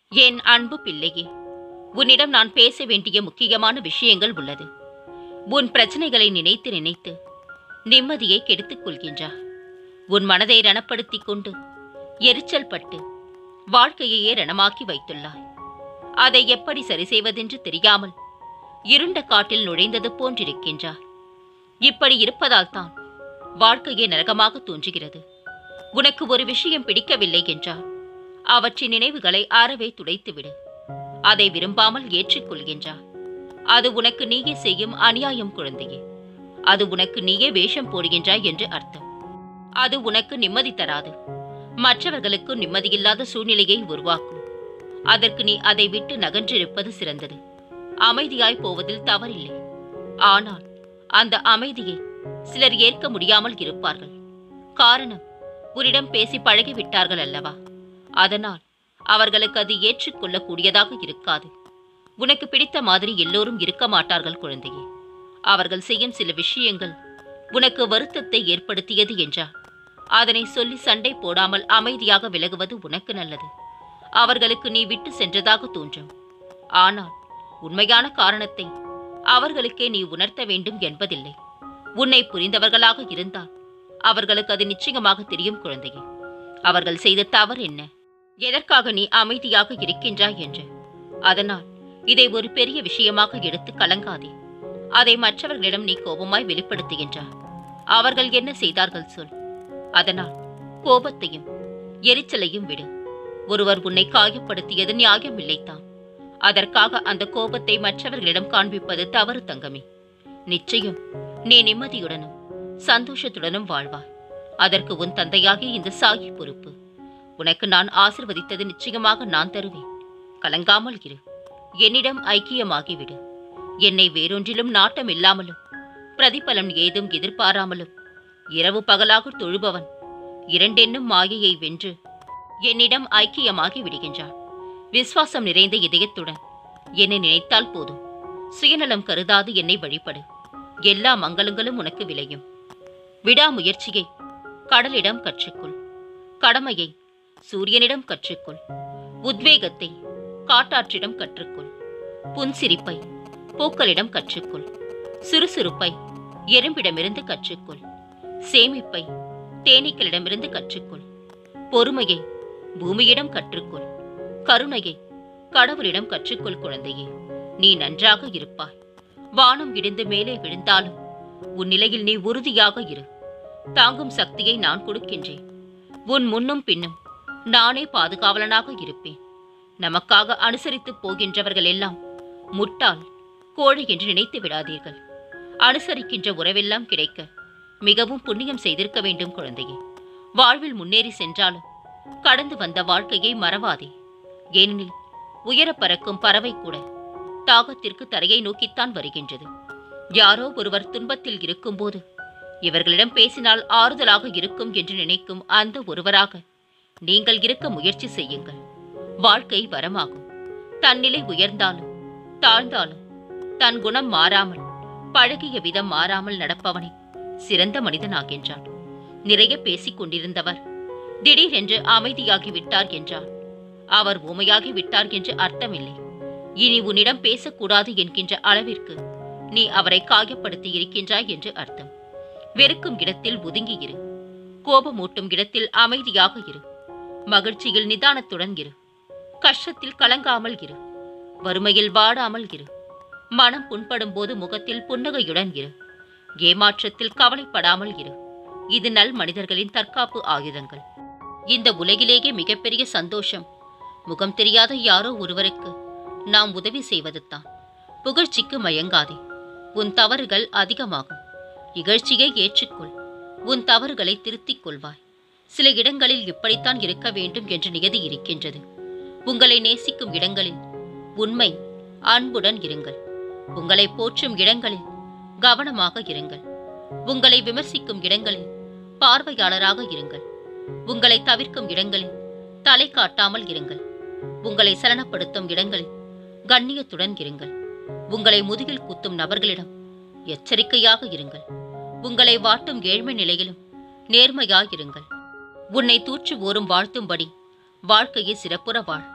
என் அன்பு பிள்ளையே உன்னிடம் நான் பேச வேண்டிய முக்கியமான விஷயங்கள் உள்ளது உன் பிரச்சனைகளை நினைத்து நினைத்து நிம்மதியை கெடுத்துக் கொள்கின்றாய் உன் மனதை ரணப்படுத்திக் கொண்டு எரிச்சல் பட்டு வாழ்க்கையையே ரணமாக்கி வைத்துள்ளாய் அதை எப்படி சரி செய்வதென்று தெரியாமல் இருண்ட காட்டில் நுழைந்தது போன்றிருக்கின்றாய் இப்படி இருப்பதால் தான் வாழ்க்கையே நரகமாக தோன்றுகிறது உனக்கு ஒரு விஷயம் பிடிக்கவில்லை என்றால் அவற்றின் நினைவுகளை அறவே துடைத்துவிடு அதை விரும்பாமல் ஏற்றுக்கொள்கின்றாய் அது உனக்கு நீயே செய்யும் அநியாயம் குழந்தையே அது உனக்கு நீயே வேஷம் போடுகின்றாய் என்று அர்த்தம் அது உனக்கு நிம்மதி தராது மற்றவர்களுக்கு நிம்மதியில்லாத சூழ்நிலையை உருவாக்கும் அதற்கு நீ அதை விட்டு நகன்றிருப்பது சிறந்தது அமைதியாய் போவதில் தவறில்லை ஆனால் அந்த அமைதியை சிலர் ஏற்க முடியாமல் இருப்பார்கள் காரணம் உன்னிடம் பேசி பழகிவிட்டார்கள் அல்லவா அதனால் அவர்களுக்கு அது ஏற்றுக்கொள்ளக்கூடியதாக இருக்காது உனக்கு பிடித்த மாதிரி எல்லோரும் இருக்க மாட்டார்கள் குழந்தையே அவர்கள் செய்யும் சில விஷயங்கள் உனக்கு வருத்தத்தை ஏற்படுத்தியது என்றால் அதனை சொல்லி சண்டை போடாமல் அமைதியாக விலகுவது உனக்கு நல்லது அவர்களுக்கு நீ விட்டு சென்றதாக தோன்றும் ஆனால் உண்மையான காரணத்தை அவர்களுக்கே நீ உணர்த்த வேண்டும் என்பதில்லை உன்னை புரிந்தவர்களாக இருந்தால் அவர்களுக்கு அது நிச்சயமாக தெரியும் குழந்தையே அவர்கள் செய்த தவறு என்ன எதற்காக நீ அமைதியாக இருக்கின்றாய் என்று அதனால் இதை ஒரு பெரிய விஷயமாக எடுத்து கலங்காதே அதை மற்றவர்களிடம் நீ கோபமாய் வெளிப்படுத்துகின்றாய் அவர்கள் என்ன செய்தார்கள் சொல் அதனால் கோபத்தையும் எரிச்சலையும் விடு ஒருவர் உன்னை காயப்படுத்தியது நியாயமில்லைத்தான் அதற்காக அந்த கோபத்தை மற்றவர்களிடம் காண்பிப்பது தவறு தங்கமே நிச்சயம் நீ நிம்மதியுடனும் சந்தோஷத்துடனும் வாழ்வாய் அதற்கு உன் தந்தையாகிய இந்த சாகி பொறுப்பு உனக்கு நான் ஆசிர்வதித்தது நிச்சயமாக நான் தருவேன் கலங்காமல் இரு என்னிடம் ஐக்கியமாகிவிடு என்னை வேறொன்றிலும் நாட்டம் இல்லாமலும் பிரதிபலன் ஏதும் எதிர்பாராமலும் இரவு பகலாக தொழுபவன் இரண்டென்னும் மாயையை வென்று என்னிடம் ஐக்கியமாகி விடுகின்றான் விசுவாசம் நிறைந்த இதயத்துடன் என்னை நினைத்தால் போதும் சுயநலம் கருதாது என்னை வழிபடு எல்லா மங்களங்களும் உனக்கு விளையும் விடாமுயற்சியை கடலிடம் கற்றுக்கொள் கடமையை சூரியனிடம் கற்றுக்கொள் உத்வேகத்தை காட்டாற்றிடம் கற்றுக்கொள் புன்சிரிப்பை பூக்களிடம் கற்றுக்கொள் சுறுசுறுப்பை எறும்பிடமிருந்து கற்றுக்கொள் சேமிப்பை தேனீக்களிடமிருந்து கற்றுக்கொள் பொறுமையை பூமியிடம் கற்றுக்கொள் கருணையை கடவுளிடம் கற்றுக்கொள் குழந்தையே நீ நன்றாக இருப்பாய் வானம் இடிந்து மேலே விழுந்தாலும் உன் நிலையில் நீ உறுதியாக இரு தாங்கும் சக்தியை நான் கொடுக்கின்றேன் உன் முன்னும் பின்னும் நானே பாதுகாவலனாக இருப்பேன் நமக்காக அனுசரித்து போகின்றவர்கள் எல்லாம் முட்டாள் கோழை என்று நினைத்து விடாதீர்கள் அனுசரிக்கின்ற உறவெல்லாம் கிடைக்க மிகவும் புண்ணியம் செய்திருக்க வேண்டும் குழந்தையே வாழ்வில் முன்னேறி சென்றாலும் கடந்து வந்த வாழ்க்கையை மறவாதே ஏனெனில் உயர பறக்கும் பறவை கூட தாகத்திற்கு தரையை நோக்கித்தான் வருகின்றது யாரோ ஒருவர் துன்பத்தில் இருக்கும்போது இவர்களிடம் பேசினால் ஆறுதலாக இருக்கும் என்று நினைக்கும் அந்த ஒருவராக நீங்கள் இருக்க முயற்சி செய்யுங்கள் வாழ்க்கை வரமாகும் தன்னிலை உயர்ந்தாலும் தாழ்ந்தாலும் தன் குணம் மாறாமல் பழகிய விதம் மாறாமல் நடப்பவனே சிறந்த மனிதனாகின்றான் நிறைய பேசிக் கொண்டிருந்தவர் திடீரென்று அமைதியாகி விட்டார் என்றார் அவர் ஊமையாகி விட்டார் என்று அர்த்தமில்லை இனி உன்னிடம் பேசக்கூடாது என்கின்ற அளவிற்கு நீ அவரை காயப்படுத்தி இருக்கின்றாய் என்று அர்த்தம் வெறுக்கும் இடத்தில் ஒதுங்கி இரு கோபமூட்டும் இடத்தில் அமைதியாக இரு மகிழ்ச்சியில் நிதானத்துடன் இரு கஷ்டத்தில் கலங்காமல் இரு வறுமையில் வாடாமல் இரு மனம் புண்படும் போது முகத்தில் புன்னகையுடன் இரு ஏமாற்றத்தில் கவலைப்படாமல் இரு இது நல் மனிதர்களின் தற்காப்பு ஆயுதங்கள் இந்த உலகிலேயே மிகப்பெரிய சந்தோஷம் முகம் தெரியாத யாரோ ஒருவருக்கு நாம் உதவி செய்வதுதான் புகழ்ச்சிக்கு மயங்காதே உன் தவறுகள் அதிகமாகும் இகழ்ச்சியை ஏற்றுக்கொள் உன் தவறுகளை திருத்திக் கொள்வாய் சில இடங்களில் இப்படித்தான் இருக்க வேண்டும் என்று நியதி இருக்கின்றது உங்களை நேசிக்கும் இடங்களில் உண்மை அன்புடன் இருங்கள் உங்களை போற்றும் இடங்களில் கவனமாக இருங்கள் உங்களை விமர்சிக்கும் இடங்களில் பார்வையாளராக இருங்கள் உங்களை தவிர்க்கும் இடங்களில் தலை காட்டாமல் இருங்கள் உங்களை சலனப்படுத்தும் இடங்களில் கண்ணியத்துடன் இருங்கள் உங்களை முதுகில் குத்தும் நபர்களிடம் எச்சரிக்கையாக இருங்கள் உங்களை வாட்டும் ஏழ்மை நிலையிலும் நேர்மையாயிருங்கள் உன்னை தூற்றி ஓரும் வாழ்த்தும்படி வாழ்க்கையை சிறப்புற வாழ்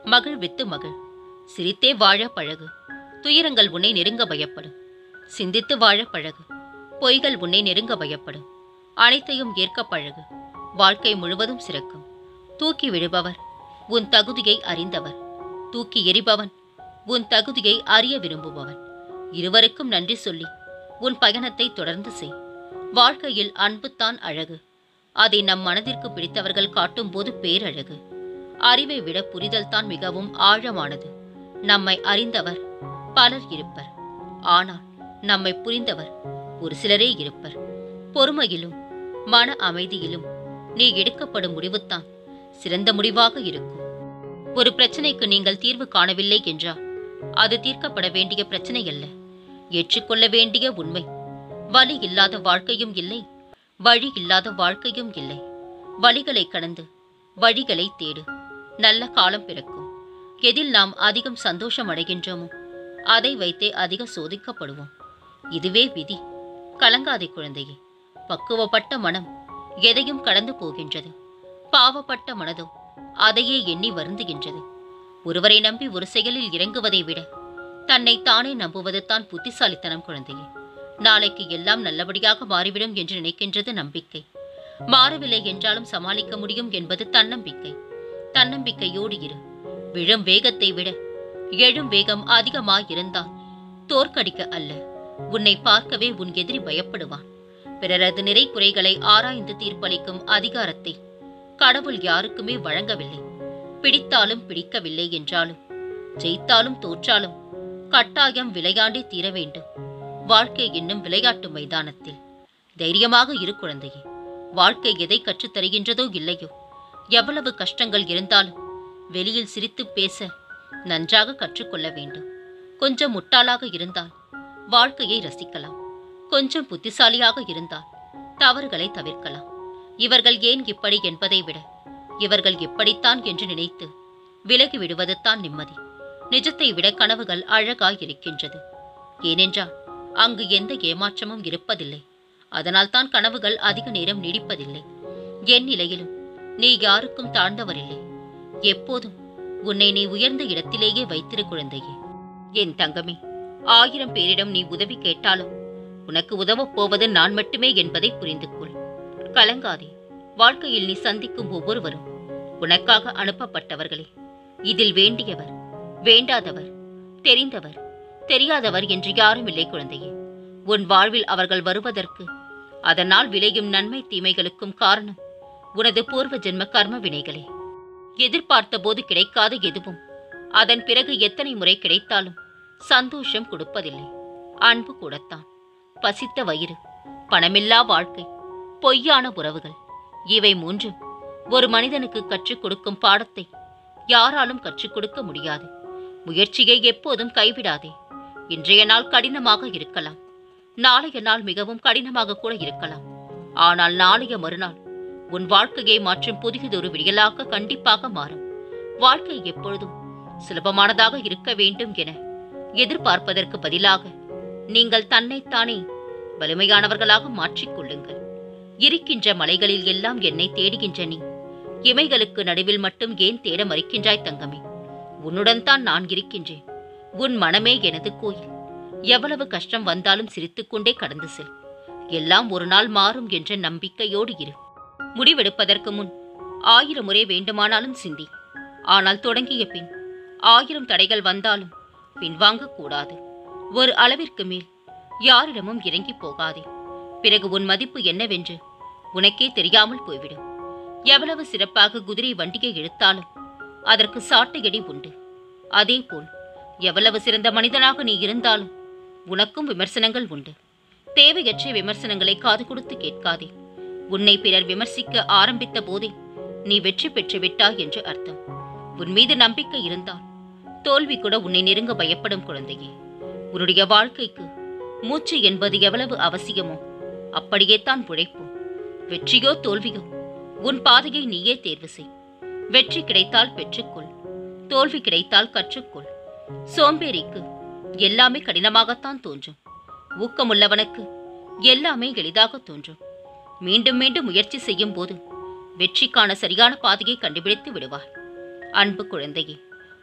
மகிழ் வித்து மகிழ் சிரித்தே வாழ பழகு துயரங்கள் உன்னை நெருங்க பயப்படும் சிந்தித்து வாழ பழகு பொய்கள் உன்னை நெருங்க பயப்படும் அனைத்தையும் ஏற்க பழகு வாழ்க்கை முழுவதும் சிறக்கும் தூக்கி விடுபவர் உன் தகுதியை அறிந்தவர் தூக்கி எறிபவன் உன் தகுதியை அறிய விரும்புபவன் இருவருக்கும் நன்றி சொல்லி உன் பயணத்தை தொடர்ந்து செய் வாழ்க்கையில் அன்புதான் அழகு அதை நம் மனதிற்கு பிடித்தவர்கள் காட்டும்போது பேரழகு அறிவை விட புரிதல்தான் மிகவும் ஆழமானது நம்மை அறிந்தவர் பலர் இருப்பர் ஆனால் நம்மை புரிந்தவர் ஒரு சிலரே இருப்பர் பொறுமையிலும் மன அமைதியிலும் நீ எடுக்கப்படும் முடிவுதான் சிறந்த முடிவாக இருக்கும் ஒரு பிரச்சனைக்கு நீங்கள் தீர்வு காணவில்லை என்றால் அது தீர்க்கப்பட வேண்டிய பிரச்சனை அல்ல ஏற்றுக்கொள்ள வேண்டிய உண்மை வலி இல்லாத வாழ்க்கையும் இல்லை வழி இல்லாத வாழ்க்கையும் இல்லை வழிகளை கடந்து வழிகளை தேடு நல்ல காலம் பிறக்கும் எதில் நாம் அதிகம் சந்தோஷம் அடைகின்றோமோ அதை வைத்தே அதிக சோதிக்கப்படுவோம் இதுவே விதி கலங்காதே குழந்தையே பக்குவப்பட்ட மனம் எதையும் கடந்து போகின்றது பாவப்பட்ட மனதோ அதையே எண்ணி வருந்துகின்றது ஒருவரை நம்பி ஒரு செயலில் இறங்குவதை விட தன்னை தானே நம்புவது தான் புத்திசாலித்தனம் குழந்தையே நாளைக்கு எல்லாம் நல்லபடியாக மாறிவிடும் என்று நினைக்கின்றது நம்பிக்கை மாறவில்லை என்றாலும் சமாளிக்க முடியும் என்பது தன்னம்பிக்கை தன்னம்பிக்கையோடு இரு விழும் வேகத்தை விட எழும் வேகம் அதிகமாயிருந்தால் தோற்கடிக்க அல்ல உன்னை பார்க்கவே உன் எதிரி பயப்படுவான் பிறரது நிறை குறைகளை ஆராய்ந்து தீர்ப்பளிக்கும் அதிகாரத்தை கடவுள் யாருக்குமே வழங்கவில்லை பிடித்தாலும் பிடிக்கவில்லை என்றாலும் ஜெயித்தாலும் தோற்றாலும் கட்டாயம் விளையாண்டே தீர வேண்டும் வாழ்க்கை என்னும் விளையாட்டு மைதானத்தில் தைரியமாக இரு குழந்தையே வாழ்க்கை எதை கற்றுத் தருகின்றதோ இல்லையோ எவ்வளவு கஷ்டங்கள் இருந்தாலும் வெளியில் சிரித்து பேச நன்றாக கற்றுக்கொள்ள வேண்டும் கொஞ்சம் முட்டாளாக இருந்தால் வாழ்க்கையை ரசிக்கலாம் கொஞ்சம் புத்திசாலியாக இருந்தால் தவறுகளை தவிர்க்கலாம் இவர்கள் ஏன் இப்படி என்பதை விட இவர்கள் இப்படித்தான் என்று நினைத்து விலகி விடுவதுதான் நிம்மதி நிஜத்தை விட கனவுகள் அழகாய் இருக்கின்றது ஏனென்றால் அங்கு எந்த ஏமாற்றமும் இருப்பதில்லை அதனால்தான் கனவுகள் அதிக நேரம் நீடிப்பதில்லை என் நிலையிலும் நீ யாருக்கும் தாழ்ந்தவரில்லை எப்போதும் உன்னை நீ உயர்ந்த இடத்திலேயே வைத்திரு குழந்தையே என் தங்கமே ஆயிரம் பேரிடம் நீ உதவி கேட்டாலும் உனக்கு உதவப் போவது நான் மட்டுமே என்பதை புரிந்து கொள் கலங்காதே வாழ்க்கையில் நீ சந்திக்கும் ஒவ்வொருவரும் உனக்காக அனுப்பப்பட்டவர்களே இதில் வேண்டியவர் வேண்டாதவர் தெரிந்தவர் தெரியாதவர் என்று யாரும் இல்லை குழந்தையே உன் வாழ்வில் அவர்கள் வருவதற்கு அதனால் விளையும் நன்மை தீமைகளுக்கும் காரணம் உனது பூர்வ ஜென்ம கர்ம வினைகளே எதிர்பார்த்த போது கிடைக்காத எதுவும் அதன் பிறகு எத்தனை முறை கிடைத்தாலும் சந்தோஷம் கொடுப்பதில்லை அன்பு கூடத்தான் பசித்த வயிறு பணமில்லா வாழ்க்கை பொய்யான உறவுகள் இவை மூன்றும் ஒரு மனிதனுக்கு கற்றுக் கொடுக்கும் பாடத்தை யாராலும் கற்றுக் கொடுக்க முடியாது முயற்சியை எப்போதும் கைவிடாதே இன்றைய நாள் கடினமாக இருக்கலாம் நாளைய நாள் மிகவும் கடினமாக கூட இருக்கலாம் ஆனால் நாளைய மறுநாள் உன் வாழ்க்கையை மாற்றும் புதியதொரு விடியலாக கண்டிப்பாக மாறும் வாழ்க்கை எப்பொழுதும் சுலபமானதாக இருக்க வேண்டும் என எதிர்பார்ப்பதற்கு பதிலாக நீங்கள் தன்னைத்தானே வலிமையானவர்களாக மாற்றிக் கொள்ளுங்கள் இருக்கின்ற மலைகளில் எல்லாம் என்னை தேடுகின்ற நீ இமைகளுக்கு நடுவில் மட்டும் ஏன் தேட மறுக்கின்றாய் தங்கமே உன்னுடன் தான் நான் இருக்கின்றேன் உன் மனமே எனது கோயில் எவ்வளவு கஷ்டம் வந்தாலும் சிரித்துக்கொண்டே கடந்து செல் எல்லாம் ஒரு நாள் மாறும் என்ற நம்பிக்கையோடு இரு முடிவெடுப்பதற்கு முன் ஆயிரம் முறை வேண்டுமானாலும் சிந்தி ஆனால் தொடங்கிய பின் ஆயிரம் தடைகள் வந்தாலும் பின்வாங்கக் கூடாது ஒரு அளவிற்கு மேல் யாரிடமும் இறங்கி போகாதே பிறகு உன் மதிப்பு என்னவென்று உனக்கே தெரியாமல் போய்விடும் எவ்வளவு சிறப்பாக குதிரை வண்டியை இழுத்தாலும் அதற்கு சாட்டையடி உண்டு அதேபோல் எவ்வளவு சிறந்த மனிதனாக நீ இருந்தாலும் உனக்கும் விமர்சனங்கள் உண்டு தேவையற்ற விமர்சனங்களை காது கொடுத்து கேட்காதே உன்னை பிறர் விமர்சிக்க ஆரம்பித்த போதே நீ வெற்றி பெற்று விட்டாய் என்று அர்த்தம் உன் மீது நம்பிக்கை இருந்தால் தோல்வி கூட உன்னை நெருங்க பயப்படும் குழந்தையே உன்னுடைய வாழ்க்கைக்கு மூச்சு என்பது எவ்வளவு அவசியமோ அப்படியே தான் உழைப்போம் வெற்றியோ தோல்வியோ உன் பாதையை நீயே தேர்வு செய் வெற்றி கிடைத்தால் பெற்றுக்கொள் தோல்வி கிடைத்தால் கற்றுக்கொள் சோம்பேறிக்கு எல்லாமே கடினமாகத்தான் தோன்றும் ஊக்கமுள்ளவனுக்கு எல்லாமே எளிதாக தோன்றும் மீண்டும் மீண்டும் முயற்சி செய்யும் போது வெற்றிக்கான சரியான பாதையை கண்டுபிடித்து விடுவார் அன்பு குழந்தையே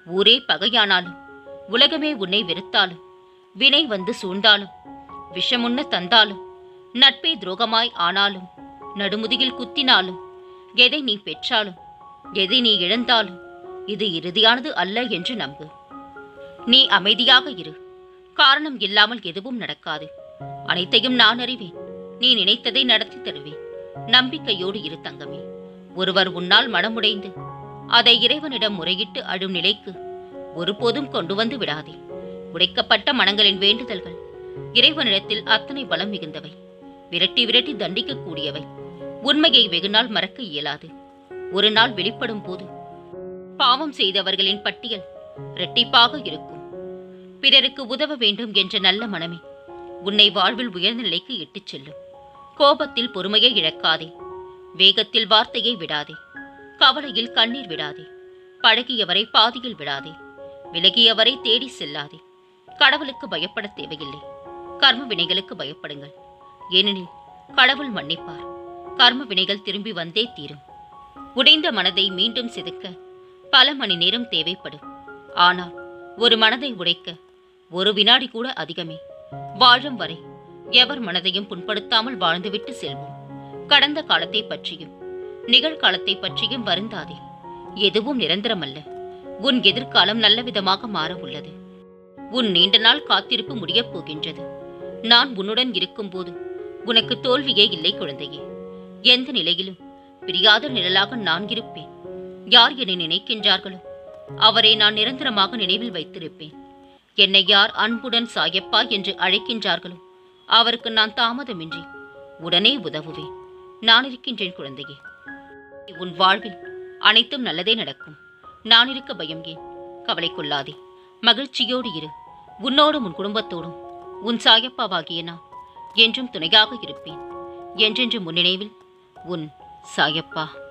ஊரே பகையானாலும் உலகமே உன்னை வெறுத்தாலும் வினை வந்து சூழ்ந்தாலும் விஷமுண்ண தந்தாலும் நட்பே துரோகமாய் ஆனாலும் நடுமுதுகில் குத்தினாலும் எதை நீ பெற்றாலும் எதை நீ இழந்தாலும் இது இறுதியானது அல்ல என்று நம்பு நீ அமைதியாக இரு காரணம் இல்லாமல் எதுவும் நடக்காது அனைத்தையும் நான் அறிவேன் நீ நினைத்ததை நடத்தி தருவேன் நம்பிக்கையோடு இரு தங்கமே ஒருவர் உன்னால் மனமுடைந்து அதை இறைவனிடம் முறையிட்டு அழும் நிலைக்கு ஒருபோதும் கொண்டு வந்து விடாதே உடைக்கப்பட்ட மனங்களின் வேண்டுதல்கள் இறைவனிடத்தில் அத்தனை பலம் மிகுந்தவை விரட்டி விரட்டி தண்டிக்கக் கூடியவை உண்மையை வெகுநாள் மறக்க இயலாது ஒரு நாள் வெளிப்படும் போது பாவம் செய்தவர்களின் பட்டியல் இரட்டிப்பாக இருக்கும் பிறருக்கு உதவ வேண்டும் என்ற நல்ல மனமே உன்னை வாழ்வில் உயர்ந்த நிலைக்கு இட்டுச் செல்லும் கோபத்தில் பொறுமையை இழக்காதே வேகத்தில் வார்த்தையை விடாதே கவலையில் கண்ணீர் விடாதே பழகியவரை பாதியில் விடாதே விலகியவரை தேடி செல்லாதே கடவுளுக்கு பயப்பட தேவையில்லை கர்ம வினைகளுக்கு பயப்படுங்கள் ஏனெனில் கடவுள் மன்னிப்பார் கர்ம வினைகள் திரும்பி வந்தே தீரும் உடைந்த மனதை மீண்டும் செதுக்க பல மணி நேரம் தேவைப்படும் ஆனால் ஒரு மனதை உடைக்க ஒரு வினாடி கூட அதிகமே வாழும் வரை எவர் மனதையும் புண்படுத்தாமல் வாழ்ந்துவிட்டு செல்வோம் கடந்த காலத்தை பற்றியும் நிகழ்காலத்தை பற்றியும் வருந்தாதே எதுவும் நிரந்தரமல்ல உன் எதிர்காலம் நல்ல விதமாக மாற உள்ளது உன் நீண்ட நாள் காத்திருப்பு முடியப் போகின்றது நான் உன்னுடன் இருக்கும்போது உனக்கு தோல்வியே இல்லை குழந்தையே எந்த நிலையிலும் பிரியாத நிழலாக நான் இருப்பேன் யார் என்னை நினைக்கின்றார்களோ அவரை நான் நிரந்தரமாக நினைவில் வைத்திருப்பேன் என்னை யார் அன்புடன் சாயப்பா என்று அழைக்கின்றார்களோ அவருக்கு நான் தாமதமின்றி உடனே உதவுவேன் நான் இருக்கின்றேன் குழந்தையே உன் வாழ்வில் அனைத்தும் நல்லதே நடக்கும் நான் இருக்க பயம் ஏன் கவலை கொள்ளாதே மகிழ்ச்சியோடு இரு உன்னோடும் உன் குடும்பத்தோடும் உன் சாயப்பாவாகிய நான் என்றும் துணையாக இருப்பேன் என்றென்று முன்னினைவில் உன் சாயப்பா